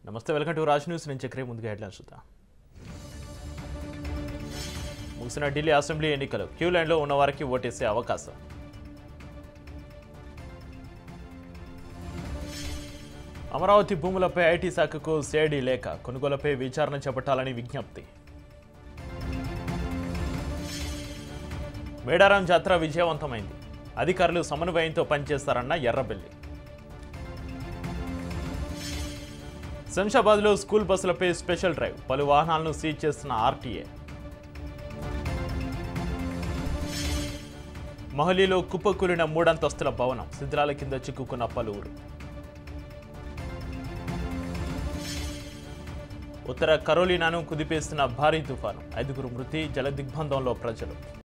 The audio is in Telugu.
నమస్తే వెల్కమ్ టు రాజ్ న్యూస్ నేను చక్రే ముందుగా హెడ్లైన్స్ చూద్దాం ముగిసిన ఢిల్లీ అసెంబ్లీ ఎన్నికలు క్యూ లైన్లో ఉన్న వారికి ఓటేసే అవకాశం అమరావతి భూములపై ఐటీ శాఖకు సేడీ లేఖ కొనుగోలుపై విచారణ చేపట్టాలని విజ్ఞప్తి మేడారం జాతర విజయవంతమైంది అధికారులు సమన్వయంతో పనిచేస్తారన్న ఎర్రబెల్లి శంషాబాద్లో స్కూల్ బస్సులపై స్పెషల్ డ్రైవ్ పలు వాహనాలను సీజ్ చేస్తున్న ఆర్టీఏ మొహలీలో కుప్పకూలిన మూడంతస్తుల భవనం శిథిలాల కింద చిక్కుకున్న పలువురు ఉత్తర కరోలినాను కుదిపేస్తున్న భారీ తుఫాను ఐదుగురు మృతి జలదిగ్బంధంలో ప్రజలు